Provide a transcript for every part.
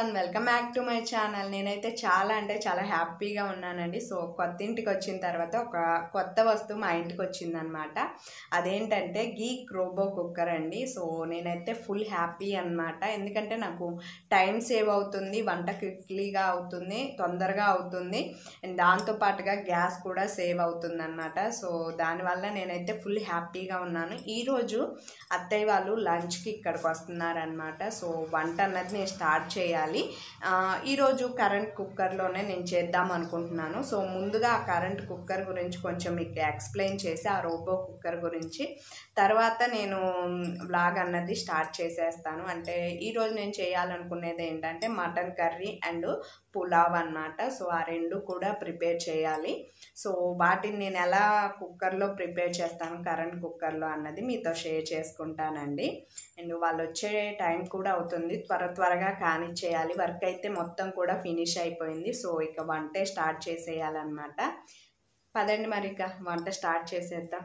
Everyone welcome back to my channel నేనైతే చాలా అంటే చాలా హ్యాపీగా ఉన్నానండి సో కొత్త ఇంటికి వచ్చిన తర్వాత ఒక కొత్త వస్తువు మా ఇంటికి వచ్చిందనమాట అదేంటంటే గీక్ రోబో కుక్కర్ అండి సో నేనైతే ఫుల్ హ్యాపీ అన్నమాట ఎందుకంటే నాకు టైం సేవ్ అవుతుంది వంట క్విక్లీగా అవుతుంది తొందరగా అవుతుంది అండ్ దాంతోపాటుగా గ్యాస్ కూడా సేవ్ అవుతుంది అనమాట సో దానివల్ల నేనైతే ఫుల్ హ్యాపీగా ఉన్నాను ఈరోజు అత్తయ్య వాళ్ళు లంచ్కి ఇక్కడికి వస్తున్నారనమాట సో వంట అన్నది నేను స్టార్ట్ చేయాలి ఆ, ఈరోజు కరెంట్ కుక్కర్లోనే నేను చేద్దాం అనుకుంటున్నాను సో ముందుగా ఆ కరెంట్ కుక్కర్ గురించి కొంచెం మీకు ఎక్స్ప్లెయిన్ చేసి ఆ రోబో కుక్కర్ గురించి తర్వాత నేను వ్లాగ్ అన్నది స్టార్ట్ చేసేస్తాను అంటే ఈరోజు నేను చేయాలనుకునేది ఏంటంటే మటన్ కర్రీ అండ్ పులావ్ అన్నమాట సో ఆ రెండు కూడా ప్రిపేర్ చేయాలి సో వాటిని నేను ఎలా కుక్కర్లో ప్రిపేర్ చేస్తాను కరెంట్ కుక్కర్లో అన్నది మీతో షేర్ చేసుకుంటానండి అండ్ వాళ్ళు వచ్చే టైం కూడా అవుతుంది త్వర త్వరగా కానిచ్చేయాలి వర్క్ అయితే మొత్తం కూడా ఫినిష్ అయిపోయింది సో ఇక వంటే స్టార్ట్ చేసేయాలన్నమాట పదండి మరి ఇక వంట స్టార్ట్ చేసేద్దాం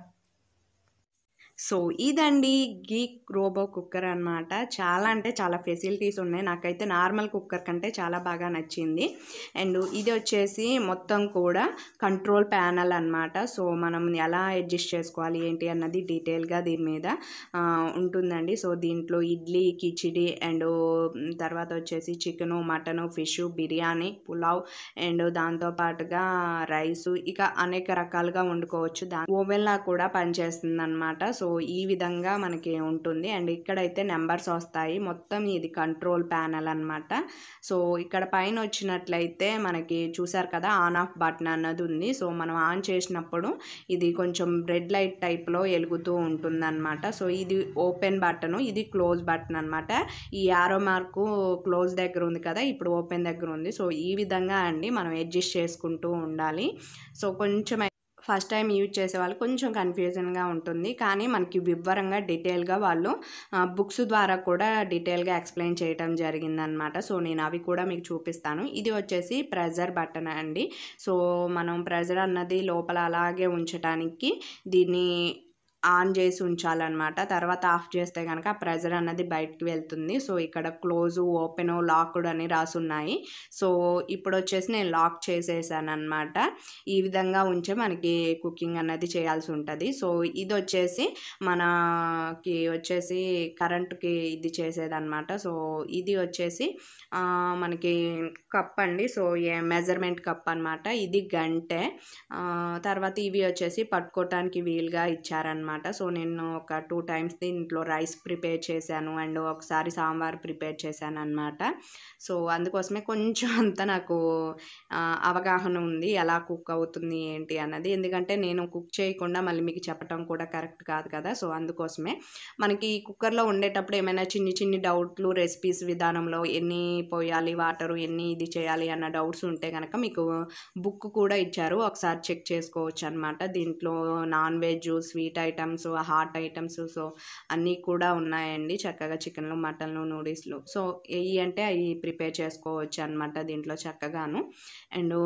సో ఇదండి గీక్ రోబో కుక్కర్ అన్నమాట చాలా అంటే చాలా ఫెసిలిటీస్ ఉన్నాయి నాకైతే నార్మల్ కుక్కర్ కంటే చాలా బాగా నచ్చింది అండ్ ఇది వచ్చేసి మొత్తం కూడా కంట్రోల్ ప్యానల్ అన్నమాట సో మనం ఎలా అడ్జస్ట్ చేసుకోవాలి ఏంటి అన్నది డీటెయిల్గా దీని మీద ఆ, ఉంటుందండి సో దీంట్లో ఇడ్లీ కిచిడి అండ్ తర్వాత వచ్చేసి chicken mutton fish biryani pulao and దాంతో పాటుగా రైస్ ఇక అనేక రకాలుగా వండుకోవచ్చు దా ఓవెన్లా కూడా పనిచేస్తుంది అనమాట సో ఈ విధంగా మనకి ఉంటుంది అండ్ ఇక్కడైతే నెంబర్స్ వస్తాయి మొత్తం ఇది కంట్రోల్ ప్యానల్ అన్నమాట సో ఇక్కడ పైన వచ్చినట్లయితే మనకి చూసారు కదా ఆన్ ఆఫ్ బటన్ అన్నది ఉంది సో మనం ఆన్ చేసినప్పుడు ఇది కొంచెం రెడ్ లైట్ టైప్లో వెలుగుతూ ఉంటుందన్నమాట సో ఇది ఓపెన్ బటన్ ఇది క్లోజ్ బటన్ అన్నమాట ఈ యారో మార్కు క్లోజ్ దగ్గర ఉంది కదా ఇప్పుడు ఓపెన్ దగ్గర ఉంది సో ఈ విధంగా అండి మనం అడ్జస్ట్ చేసుకుంటూ ఉండాలి సో కొంచెం ఫస్ట్ టైం యూజ్ చేసే వాళ్ళు కొంచెం కన్ఫ్యూజన్గా ఉంటుంది కానీ మనకి వివరంగా డీటెయిల్గా వాళ్ళు బుక్స్ ద్వారా కూడా డీటెయిల్గా ఎక్స్ప్లెయిన్ చేయటం జరిగిందనమాట సో నేను అవి కూడా మీకు చూపిస్తాను ఇది వచ్చేసి ప్రెజర్ బటన్ అండి సో మనం ప్రెజర్ అన్నది లోపల అలాగే ఉంచడానికి దీన్ని ఆన్ చేసి ఉంచాలన్నమాట తర్వాత ఆఫ్ చేస్తే కనుక ఆ ప్రెజర్ అన్నది బయటికి వెళ్తుంది సో ఇక్కడ క్లోజ్ ఓపెన్ లాక్డ్ అని రాసున్నాయి సో ఇప్పుడు వచ్చేసి నేను లాక్ చేసేసాను అనమాట ఈ విధంగా ఉంచే మనకి కుకింగ్ అన్నది చేయాల్సి ఉంటుంది సో ఇది వచ్చేసి మనకి వచ్చేసి కరెంటుకి ఇది చేసేదన్నమాట సో ఇది వచ్చేసి ఆ, మనకి కప్ అండి సో ఏ మెజర్మెంట్ కప్ అన్నమాట ఇది గంటె ఆ, తర్వాత ఇవి వచ్చేసి పట్టుకోవటానికి వీలుగా ఇచ్చారనమాట సో నేను ఒక టూ టైమ్స్ దీంట్లో రైస్ ప్రిపేర్ చేశాను అండ్ ఒకసారి సాంబార్ ప్రిపేర్ చేశాను అనమాట సో అందుకోసమే కొంచెం అంత నాకు ఆ, అవగాహన ఉంది ఎలా కుక్ అవుతుంది ఏంటి అన్నది ఎందుకంటే నేను కుక్ చేయకుండా మళ్ళీ మీకు చెప్పడం కూడా కరెక్ట్ కాదు కదా సో అందుకోసమే మనకి కుక్కర్లో ఉండేటప్పుడు ఏమైనా చిన్ని చిన్ని డౌట్లు రెసిపీస్ విధానంలో ఎన్ని పోయాలి వాటరు ఎన్ని ఇది చేయాలి అన్న డౌట్స్ ఉంటే కనుక మీకు బుక్ కూడా ఇచ్చారు ఒకసారి చెక్ చేసుకోవచ్చు అనమాట దీంట్లో non veg sweet items hot items so అన్నీ కూడా ఉన్నాయండి చక్కగా చికెన్లు మటన్లు నూడిల్స్లు సో ఏవి అంటే అవి ప్రిపేర్ చేసుకోవచ్చు అనమాట దీంట్లో చక్కగాను అండ్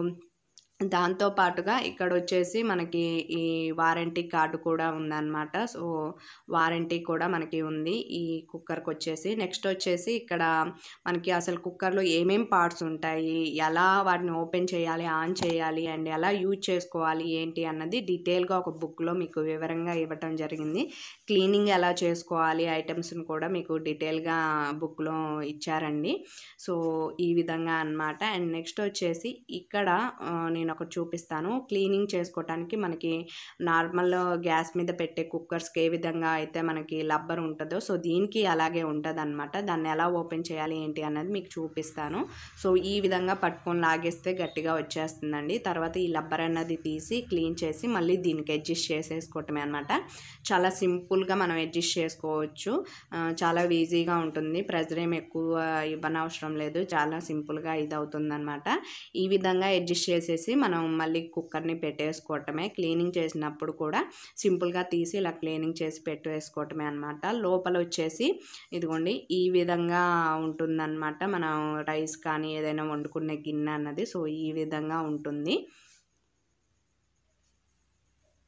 దాంతో పాటుగా ఇక్కడ వచ్చేసి మనకి ఈ వారంటీ కార్డు కూడా ఉందన్నమాట సో వారంటీ కూడా మనకి ఉంది ఈ కుక్కర్కి వచ్చేసి నెక్స్ట్ వచ్చేసి ఇక్కడ మనకి అసలు కుక్కర్లో ఏమేం పార్ట్స్ ఉంటాయి ఎలా వాటిని ఓపెన్ చేయాలి ఆన్ చేయాలి అండ్ ఎలా యూజ్ చేసుకోవాలి ఏంటి అన్నది డీటెయిల్గా ఒక బుక్లో మీకు వివరంగా ఇవ్వటం జరిగింది క్లీనింగ్ ఎలా చేసుకోవాలి ఐటమ్స్ని కూడా మీకు డీటెయిల్గా బుక్లో ఇచ్చారండి సో ఈ విధంగా అన్నమాట అండ్ నెక్స్ట్ వచ్చేసి ఇక్కడ ఆ, నేను ఒకటి చూపిస్తాను క్లీనింగ్ చేసుకోవటానికి మనకి నార్మల్ గ్యాస్ మీద పెట్టే కుక్కర్స్కి ఏ విధంగా అయితే మనకి లబ్బర్ ఉంటుందో సో దీనికి అలాగే ఉంటుంది అనమాట దాన్ని ఎలా ఓపెన్ చేయాలి ఏంటి అన్నది మీకు చూపిస్తాను సో ఈ విధంగా పట్టుకొని లాగేస్తే గట్టిగా వచ్చేస్తుందండి తర్వాత ఈ లబ్బర్ అన్నది తీసి క్లీన్ చేసి మళ్ళీ దీనికి అడ్జస్ట్ చేసేసుకోవటమే అనమాట చాలా సింపుల్గా మనం అడ్జస్ట్ చేసుకోవచ్చు ఆ, చాలా ఈజీగా ఉంటుంది ప్రెజర్ ఏం ఎక్కువ ఇవ్వనవసరం లేదు చాలా సింపుల్గా ఇది అవుతుందన్నమాట ఈ విధంగా అడ్జస్ట్ చేసేసి మనం మళ్ళీ కుక్కర్ని పెట్టేసుకోవటమే క్లీనింగ్ చేసినప్పుడు కూడా సింపుల్గా తీసి ఇలా క్లీనింగ్ చేసి పెట్టేసుకోవటమే అనమాట లోపల వచ్చేసి ఇదిగోండి ఈ విధంగా ఉంటుందన్నమాట మనం రైస్ కానీ ఏదైనా వండుకునే గిన్నె అన్నది సో ఈ విధంగా ఉంటుంది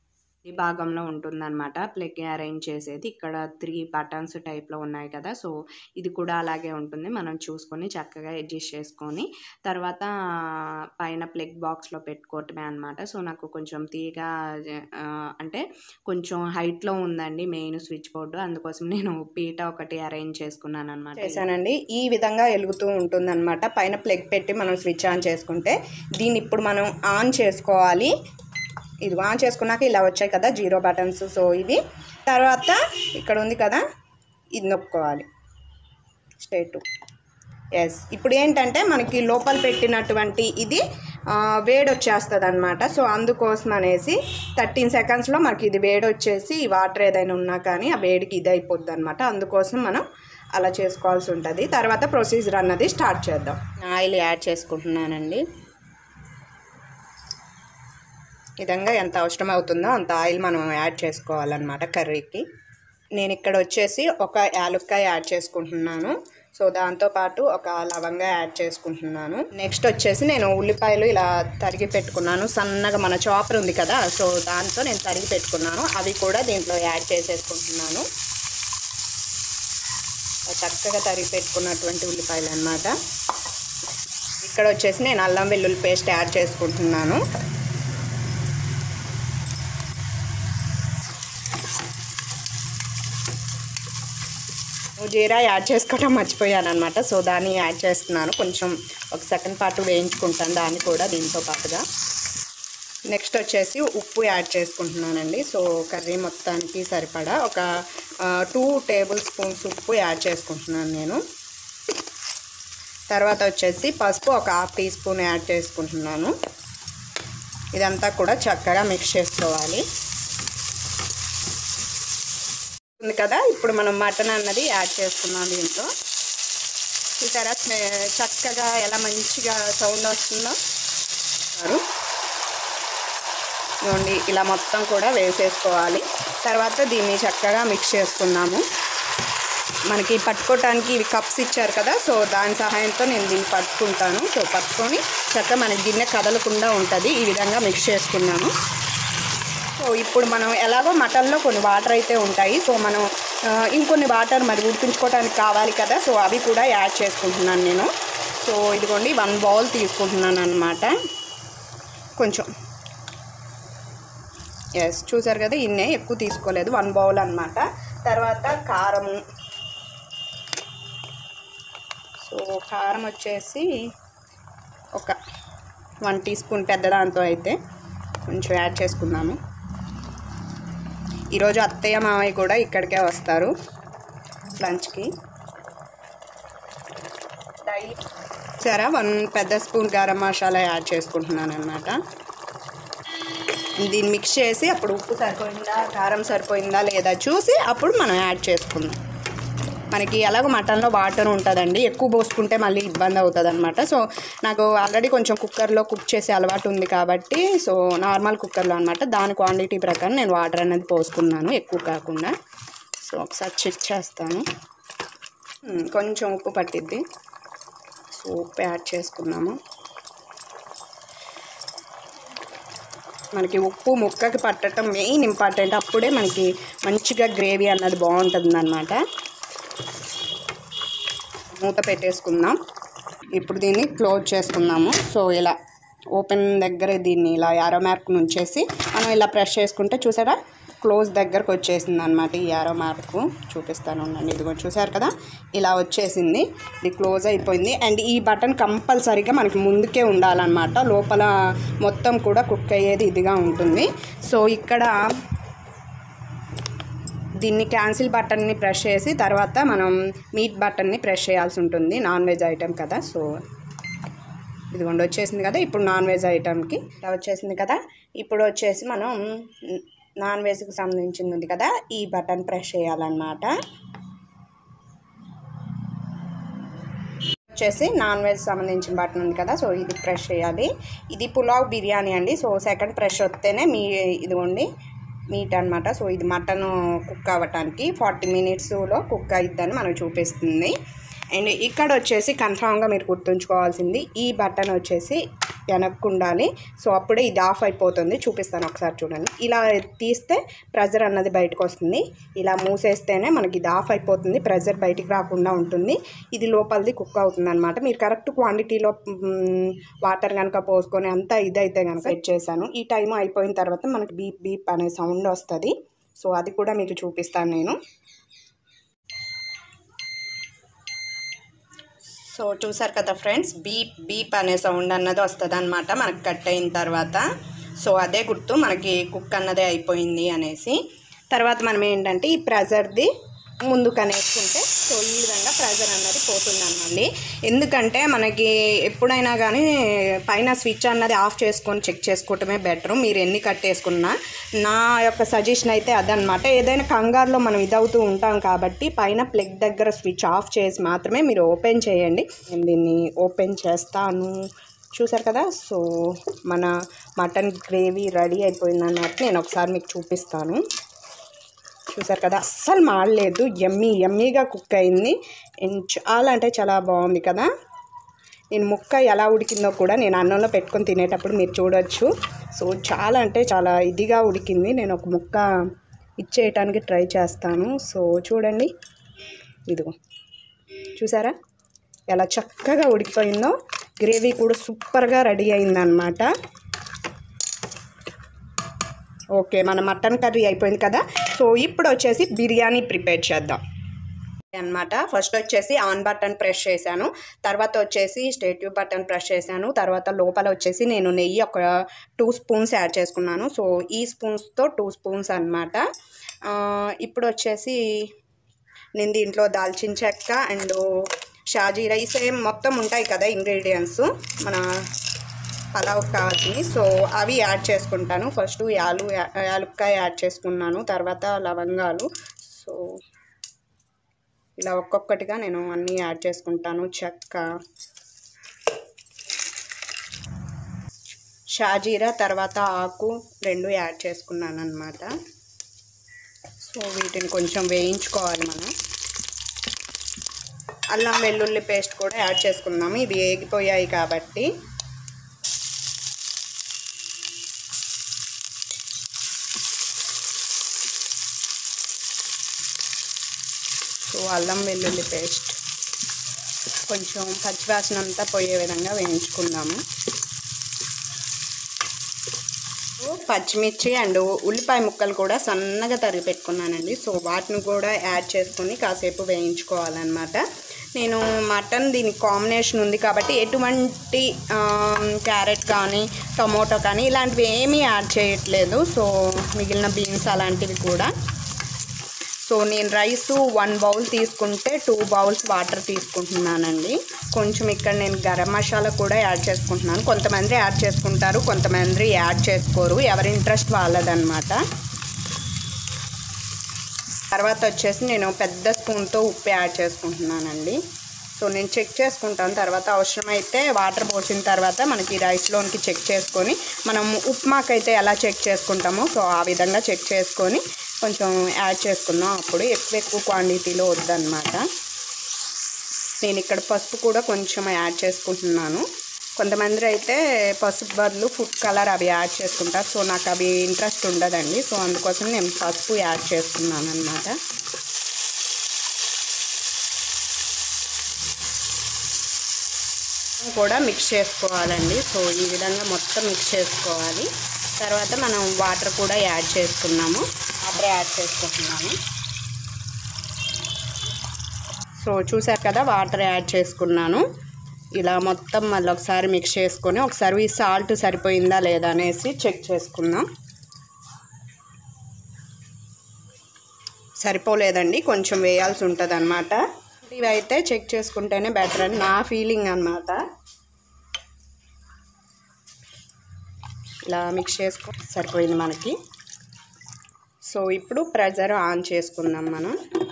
ఈ భాగంలో ఉంటుందన్నమాట ప్లగ్ అరేంజ్ చేసేది ఇక్కడ త్రీ బటన్స్ టైప్లో ఉన్నాయి కదా సో ఇది కూడా అలాగే ఉంటుంది మనం చూసుకొని చక్కగా అడ్జస్ట్ చేసుకొని తర్వాత పైన ప్లగ్ బాక్స్లో పెట్టుకోవటమే అనమాట సో నాకు కొంచెం తీగ ఆ, అంటే కొంచెం హైట్లో ఉందండి మెయిన్ స్విచ్ బోర్డు అందుకోసం నేను పీట ఒకటి అరేంజ్ చేసుకున్నాను అనమాట చేశానండి ఈ విధంగా వెలుగుతూ ఉంటుంది అనమాట పైన ప్లగ్ పెట్టి మనం స్విచ్ ఆన్ చేసుకుంటే దీన్ని ఇప్పుడు మనం ఆన్ చేసుకోవాలి ఇది ఆన్ చేసుకున్నాక ఇలా వచ్చాయి కదా జీరో బటన్స్ సో ఇవి తర్వాత ఇక్కడ ఉంది కదా ఇది నొక్కోవాలి స్టేట్ ఎస్ ఇప్పుడు ఏంటంటే మనకి లోపల పెట్టినటువంటి ఇది ఆ, వేడి వచ్చేస్తుంది అనమాట సో అందుకోసం అనేసి థర్టీన్ సెకండ్స్లో మనకి ఇది వేడి వచ్చేసి ఈ వాటర్ ఏదైనా ఉన్నా కానీ ఆ వేడికి ఇది అయిపోద్ది అనమాట అందుకోసం మనం అలా చేసుకోవాల్సి ఉంటుంది తర్వాత ప్రొసీజర్ అన్నది స్టార్ట్ చేద్దాం ఆయిల్ యాడ్ చేసుకుంటున్నానండి ఈ విధంగా ఎంత అవసరం అవుతుందో అంత ఆయిల్ మనం యాడ్ చేసుకోవాలన్నమాట కర్రీకి నేను ఇక్కడ వచ్చేసి ఒక యాలుక్కాయ యాడ్ చేసుకుంటున్నాను సో దాంతోపాటు ఒక లవంగా యాడ్ చేసుకుంటున్నాను నెక్స్ట్ వచ్చేసి నేను ఉల్లిపాయలు ఇలా తరిగి పెట్టుకున్నాను సన్నగా మన చాపర్ ఉంది కదా సో దాంతో నేను తరిగి పెట్టుకున్నాను అవి కూడా దీంట్లో యాడ్ చేసేసుకుంటున్నాను చక్కగా తరిగి పెట్టుకున్నటువంటి ఉల్లిపాయలు అన్నమాట ఇక్కడ వచ్చేసి నేను అల్లం వెల్లుల్లి పేస్ట్ యాడ్ చేసుకుంటున్నాను జీరా యాడ్ చేసుకోవటం మర్చిపోయాను అనమాట సో దాన్ని యాడ్ చేస్తున్నాను కొంచెం ఒక సెకండ్ పాటు వేయించుకుంటాను దాన్ని కూడా దీంతో పాటుగా నెక్స్ట్ వచ్చేసి ఉప్పు యాడ్ చేసుకుంటున్నానండి సో కర్రీ మొత్తానికి సరిపడా ఒక టూ టేబుల్ స్పూన్స్ ఉప్పు యాడ్ చేసుకుంటున్నాను నేను తర్వాత వచ్చేసి పసుపు ఒక హాఫ్ టీ స్పూన్ యాడ్ చేసుకుంటున్నాను ఇదంతా కూడా చక్కగా మిక్స్ చేసుకోవాలి ఉంది కదా ఇప్పుడు మనం మటన్ అన్నది యాడ్ చేసుకున్నాం దీంట్లో చూసారా స్మె- చక్కగా ఎలా మంచిగా సౌండ్ వస్తుందో చూస్తారు. ఇదిగోండి ఇలా మొత్తం కూడా వేసేసుకోవాలి తర్వాత దీన్ని చక్కగా మిక్స్ చేసుకున్నాము మనకి పట్టుకోవటానికి ఇవి కప్స్ ఇచ్చారు కదా సో దాని సహాయంతో నేను దీన్ని పట్టుకుంటాను సో పట్టుకొని చక్కగా మన గిన్నె కదలకుండా ఉంటుంది ఈ విధంగా మిక్స్ చేసుకున్నాము సో ఇప్పుడు మనం ఎలాగో మటన్లో కొన్ని వాటర్ అయితే ఉంటాయి సో మనం ఆ, ఇంకొన్ని వాటర్ మరి ఉడికించుకోవడానికి కావాలి కదా సో అవి కూడా యాడ్ చేసుకుంటున్నాను నేను సో ఇదిగోండి వన్ బౌల్ తీసుకుంటున్నాను అనమాట కొంచెం ఎస్ చూసారు కదా ఇన్నే ఎక్కువ తీసుకోలేదు వన్ బౌల్ అనమాట తర్వాత కారము సో కారం వచ్చేసి ఒక వన్ టీ స్పూన్ పెద్ద దాంతో అయితే కొంచెం యాడ్ చేసుకుందాము ఈరోజు అత్తయ్య మామయ్య కూడా ఇక్కడికే వస్తారు లంచ్కి డైలీ సరే వన్ పెద్ద స్పూన్ గరం మసాలా యాడ్ చేసుకుంటున్నాను అనమాట దీన్ని మిక్స్ చేసి అప్పుడు ఉప్పు సరిపోయిందా కారం సరిపోయిందా లేదా చూసి అప్పుడు మనం యాడ్ చేసుకుందాం మనకి ఎలాగో మటన్లో వాటర్ ఉంటుందండి ఎక్కువ పోసుకుంటే మళ్ళీ ఇబ్బంది అవుతుంది అనమాట సో నాకు ఆల్రెడీ కొంచెం కుక్కర్లో కుక్ చేసే అలవాటు ఉంది కాబట్టి సో నార్మల్ కుక్కర్లో అనమాట దాని క్వాంటిటీ ప్రకారం నేను వాటర్ అనేది పోసుకున్నాను ఎక్కువ కాకుండా సో ఒకసారి చెక్ చేస్తాను ఉమ్, కొంచెం ఉప్పు పట్టిద్ది సో ఉప్పు యాడ్ చేసుకున్నాము మనకి ఉప్పు ముక్కకి పట్టడం మెయిన్ ఇంపార్టెంట్ అప్పుడే మనకి మంచిగా గ్రేవీ అన్నది బాగుంటుంది అనమాట మూత పెట్టేసుకుందాం ఇప్పుడు దీన్ని క్లోజ్ చేసుకుందాము సో ఇలా ఓపెన్ దగ్గర దీన్ని ఇలా యారో మార్క్ నుంచేసి మనం ఇలా ప్రెస్ చేసుకుంటే చూసారా క్లోజ్ దగ్గరకు వచ్చేసింది అనమాట ఈ యారో మార్క్ చూపిస్తాను ఉండండి ఇదిగో చూసారు కదా ఇలా వచ్చేసింది ఇది క్లోజ్ అయిపోయింది అండ్ ఈ బటన్ కంపల్సరీగా మనకి ముందుకే ఉండాలన్నమాట లోపల మొత్తం కూడా కుక్ అయ్యేది ఇదిగా ఉంటుంది సో ఇక్కడ దీన్ని క్యాన్సిల్ బటన్ని ప్రెస్ చేసి తర్వాత మనం మీట్ బటన్ని ప్రెస్ చేయాల్సి ఉంటుంది నాన్ వెజ్ ఐటెం కదా సో ఇదిగోండి వచ్చేసింది కదా ఇప్పుడు నాన్ వెజ్ ఐటెంకి ఇలా వచ్చేసింది కదా ఇప్పుడు వచ్చేసి మనం నాన్ వెజ్కి సంబంధించింది ఉంది కదా ఈ బటన్ ప్రెస్ చేయాలన్నమాట వచ్చేసి నాన్ వెజ్ సంబంధించిన బటన్ ఉంది కదా సో ఇది ప్రెస్ చేయాలి ఇది పులావ్ బిర్యానీ అండి సో సెకండ్ ప్రెస్ వస్తేనే మీ ఇదిగోండి మీట్ అనమాట సో ఇది మటన్ కుక్ అవ్వటానికి ఫార్టీ మినిట్స్లో కుక్ అయిద్దని మనకు చూపిస్తుంది అండ్ ఇక్కడ వచ్చేసి కన్ఫామ్గా మీరు గుర్తుంచుకోవాల్సింది ఈ బటన్ వచ్చేసి వెనక్కు ఉండాలి సో అప్పుడే ఇది ఆఫ్ అయిపోతుంది చూపిస్తాను ఒకసారి చూడండి ఇలా తీస్తే ప్రెజర్ అన్నది బయటకు వస్తుంది ఇలా మూసేస్తేనే మనకి ఇది ఆఫ్ అయిపోతుంది ప్రెజర్ బయటికి రాకుండా ఉంటుంది ఇది లోపలిది కుక్ అవుతుంది అనమాట మీరు కరెక్ట్ క్వాంటిటీలో వాటర్ కనుక పోసుకొని అంతా ఇదైతే కనుక సెట్ చేశాను ఈ టైం అయిపోయిన తర్వాత మనకి బీప్ బీప్ అనే సౌండ్ వస్తుంది సో అది కూడా మీకు చూపిస్తాను నేను సో చూసారు కదా ఫ్రెండ్స్ బీప్ బీప్ అనే సౌండ్ అన్నది వస్తుంది అనమాట మనకు కట్ అయిన తర్వాత సో అదే గుర్తు మనకి కుక్ అన్నదే అయిపోయింది అనేసి తర్వాత మనం ఏంటంటే ఈ ప్రెజర్ది ముందు కనేసుకుంటే సో ఈ విధంగా ప్రెజర్ అన్నది పోతుందన్నమాట ఎందుకంటే మనకి ఎప్పుడైనా కానీ పైన స్విచ్ అన్నది ఆఫ్ చేసుకొని చెక్ చేసుకోవటమే బెటర్ మీరు ఎన్ని కట్టేసుకున్నా నా యొక్క సజెషన్ అయితే అదనమాట ఏదైనా కంగారులో మనం ఇదవుతూ ఉంటాం కాబట్టి పైన ప్లగ్ దగ్గర స్విచ్ ఆఫ్ చేసి మాత్రమే మీరు ఓపెన్ చేయండి నేను దీన్ని ఓపెన్ చేస్తాను చూసారు కదా సో మన మటన్ గ్రేవీ రెడీ అయిపోయిందన్నమాట నేను ఒకసారి మీకు చూపిస్తాను చూసారు కదా అస్సలు మాడలేదు ఎమ్మీ ఎమ్మీగా కుక్ అయింది అండ్ చాలా అంటే చాలా బాగుంది కదా నేను ముక్క ఎలా ఉడికిందో కూడా నేను అన్నంలో పెట్టుకొని తినేటప్పుడు మీరు చూడొచ్చు సో చాలా అంటే చాలా ఇదిగా ఉడికింది నేను ఒక ముక్క ఇచ్చేయటానికి ట్రై చేస్తాను సో చూడండి ఇదిగో చూసారా ఎలా చక్కగా ఉడికిపోయిందో గ్రేవీ కూడా సూపర్గా రెడీ అయిందనమాట ఓకే మన మటన్ కర్రీ అయిపోయింది కదా సో ఇప్పుడు వచ్చేసి బిర్యానీ ప్రిపేర్ చేద్దాం అనమాట ఫస్ట్ వచ్చేసి ఆన్ బటన్ ప్రెస్ చేశాను తర్వాత వచ్చేసి స్టేట్యూ బటన్ ప్రెస్ చేశాను తర్వాత లోపల వచ్చేసి నేను నెయ్యి ఒక టూ స్పూన్స్ యాడ్ చేసుకున్నాను సో ఈ స్పూన్స్తో టూ స్పూన్స్ అనమాట ఇప్పుడు వచ్చేసి నేను దీంట్లో దాల్చిన చెక్క అండ్ షాజీరా ఈ సేమ్ మొత్తం ఉంటాయి కదా ఇంగ్రీడియంట్స్ మన పలావ్ కావాల్సినవి సో అవి యాడ్ చేసుకుంటాను ఫస్ట్ యాలు యాలుక్కాయ యాడ్ చేసుకున్నాను తర్వాత లవంగాలు సో ఇలా ఒక్కొక్కటిగా నేను అన్నీ యాడ్ చేసుకుంటాను చెక్క షాజీరా తర్వాత ఆకు రెండు యాడ్ చేసుకున్నాను అనమాట సో వీటిని కొంచెం వేయించుకోవాలి మనం అల్లం వెల్లుల్లి పేస్ట్ కూడా యాడ్ చేసుకున్నాము ఇవి వేగిపోయాయి కాబట్టి సో అల్లం వెల్లుల్లి పేస్ట్ కొంచెం పచ్చివాసన అంతా పోయే విధంగా వేయించుకుందాము పచ్చిమిర్చి అండ్ ఉల్లిపాయ ముక్కలు కూడా సన్నగా తరిగి పెట్టుకున్నానండి సో వాటిని కూడా యాడ్ చేసుకొని కాసేపు వేయించుకోవాలన్నమాట నేను మటన్ దీనికి కాంబినేషన్ ఉంది కాబట్టి ఎటువంటి క్యారెట్ కానీ టొమాటో కానీ ఇలాంటివి ఏమీ యాడ్ చేయట్లేదు సో మిగిలిన బీన్స్ అలాంటివి కూడా సో నేను రైస్ వన్ బౌల్ తీసుకుంటే టూ బౌల్స్ వాటర్ తీసుకుంటున్నానండి కొంచెం ఇక్కడ నేను గరం మసాలా కూడా యాడ్ చేసుకుంటున్నాను కొంతమంది యాడ్ చేసుకుంటారు కొంతమంది యాడ్ చేసుకోరు ఎవరి ఇంట్రెస్ట్ వాళ్ళదన్నమాట తర్వాత వచ్చేసి నేను పెద్ద స్పూన్తో ఉప్పు యాడ్ చేసుకుంటున్నానండి సో నేను చెక్ చేసుకుంటాను తర్వాత అవసరమైతే వాటర్ పోసిన తర్వాత మనకి రైస్లోనికి చెక్ చేసుకొని మనం ఉప్మాకైతే ఎలా చెక్ చేసుకుంటామో సో ఆ విధంగా చెక్ చేసుకొని కొంచెం యాడ్ చేసుకుందాం అప్పుడు ఎక్కువ ఎక్కువ క్వాంటిటీలో వద్దన్నమాట నేను ఇక్కడ పసుపు కూడా కొంచెం యాడ్ చేసుకుంటున్నాను కొంతమంది అయితే పసుపు బదులు ఫుడ్ కలర్ అవి యాడ్ చేసుకుంటారు సో నాకు అవి ఇంట్రెస్ట్ ఉండదండి సో అందుకోసం నేను పసుపు యాడ్ చేసుకున్నాను అనమాట కూడా మిక్స్ చేసుకోవాలండి సో ఈ విధంగా మొత్తం మిక్స్ చేసుకోవాలి తర్వాత మనం వాటర్ కూడా యాడ్ చేసుకున్నాము వాటర్ యాడ్ చేసుకుంటున్నాము సో చూసారు కదా వాటర్ యాడ్ చేసుకున్నాను ఇలా మొత్తం మళ్ళీ ఒకసారి మిక్స్ చేసుకొని ఒకసారి ఈ సాల్ట్ సరిపోయిందా లేదా అనేసి చెక్ చేసుకుందాం సరిపోలేదండి కొంచెం వేయాల్సి ఉంటుంది అనమాట ఇవి అయితే చెక్ చేసుకుంటేనే బెటర్ అని నా ఫీలింగ్ అనమాట ఇలా మిక్స్ చేసుకో సరిపోయింది మనకి సో ఇప్పుడు ప్రెజర్ ఆన్ చేసుకుందాం మనం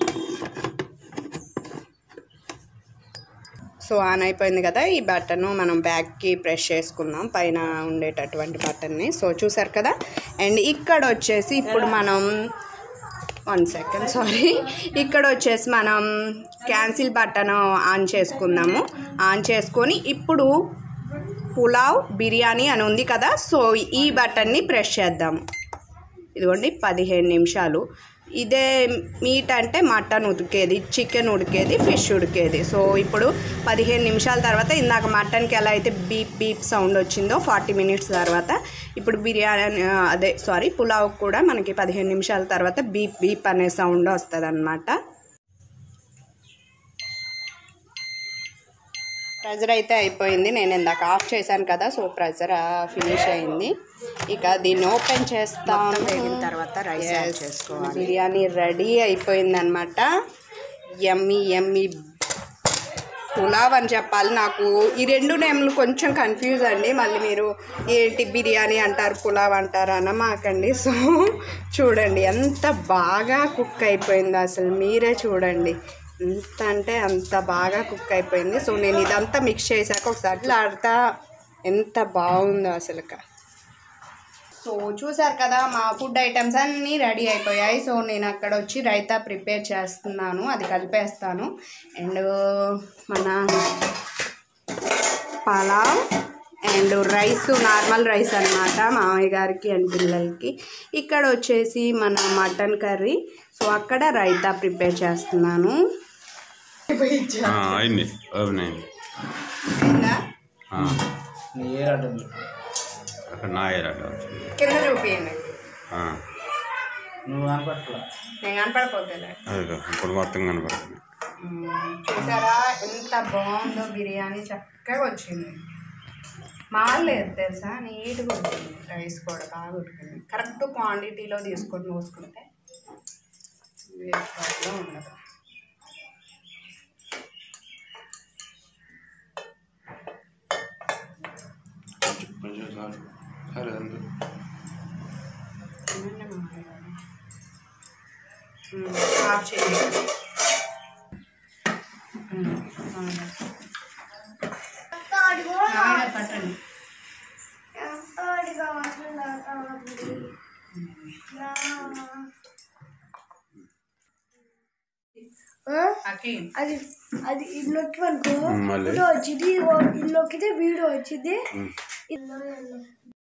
సో ఆన్ అయిపోయింది కదా ఈ బటన్ మనం బ్యాగ్కి ప్రెస్ చేసుకుందాం పైన ఉండేటటువంటి బటన్ని సో చూసారు కదా అండ్ ఇక్కడ వచ్చేసి ఇప్పుడు మనం వన్ సెకండ్ సారీ ఇక్కడ వచ్చేసి మనం క్యాన్సిల్ బటన్ ఆన్ చేసుకుందాము ఆన్ చేసుకొని ఇప్పుడు పులావ్ బిర్యానీ అని ఉంది కదా సో ఈ బటన్ని ప్రెస్ చేద్దాము ఇదిగోండి పదిహేను నిమిషాలు ఇదే మీట్ అంటే మటన్ ఉడికేది చికెన్ ఉడికేది ఫిష్ ఉడికేది సో ఇప్పుడు పదిహేను నిమిషాల తర్వాత ఇందాక మటన్కి ఎలా అయితే బీప్ బీప్ సౌండ్ వచ్చిందో ఫార్టీ మినిట్స్ తర్వాత ఇప్పుడు బిర్యానీ ఆ, అదే సారీ పులావ్ కూడా మనకి పదిహేను నిమిషాల తర్వాత బీప్ బీప్ అనే సౌండ్ వస్తుంది అనమాట ప్రెజర్ అయితే అయిపోయింది నేను ఇందాక ఆఫ్ చేశాను కదా సో ప్రెజర్ ఫినిష్ అయింది ఇక దీన్ని ఓపెన్ చేస్తాను వేగిన తర్వాత రైస్ యాడ్ Yes. చేసుకోవాలి బిర్యానీ రెడీ అయిపోయింది అనమాట ఎమ్మి ఎమ్మి పులావ్ అని చెప్పాలి నాకు ఈ రెండు నేమ్లు కొంచెం కన్ఫ్యూజ్ అండి మళ్ళీ మీరు ఏంటి బిర్యానీ అంటారు పులావ్ అంటారు అన్నమాకండి సో చూడండి ఎంత బాగా కుక్ అయిపోయింది అసలు మీరే చూడండి ఎంత అంటే అంత బాగా కుక్ అయిపోయింది సో నేను ఇదంతా మిక్స్ చేశాక ఒకసారి ఆడతా ఎంత బాగుందో అసలుక సో చూసారు కదా మా ఫుడ్ ఐటమ్స్ అన్నీ రెడీ అయిపోయాయి సో నేను అక్కడ వచ్చి రైతా ప్రిపేర్ చేస్తున్నాను అది కలిపేస్తాను అండ్ మన pulao and rice normal rice అన్నమాట మామయ్య గారికి అండ్ పిల్లలకి ఇక్కడ వచ్చేసి మన మటన్ కర్రీ సో అక్కడ రైతా ప్రిపేర్ చేస్తున్నాను అయింది ఓపెన్ అయింది అయిందా? ఆ, నీ ఏ అడ్డం అక్కడ నా ఏరాట వచ్చింది కింద చూపియండి ఆ, నువ్వు కనపట్లా నేను కనపడిపోతలే అదిగో ఇప్పుడు మొత్తం కనపడుతుంది చూసారా ఎంత బాగుందో బిర్యానీ చక్కగా వచ్చింది మాలేదు తెలుసా నీట్గా వచ్చింది రైస్ కూడా బాగా ఉడికింది కరెక్ట్ క్వాంటిటీలో తీసుకొని పోసుకుంటే ఏ ప్రాబ్లం ఉండదు కొంచెం చాలు సరే అంతే తినండి మామయ్య గారు. ఉమ్, ఆఫ్ చేయండి ఉమ్, అవును. మామయ్య గారు పట్టండి అక్కి అది అది ఇల్లుకి అనుకో మళ్ళీ వీడియో వచ్చింది ఇల్లుకితే వీడియో వచ్చింది ఇల్లు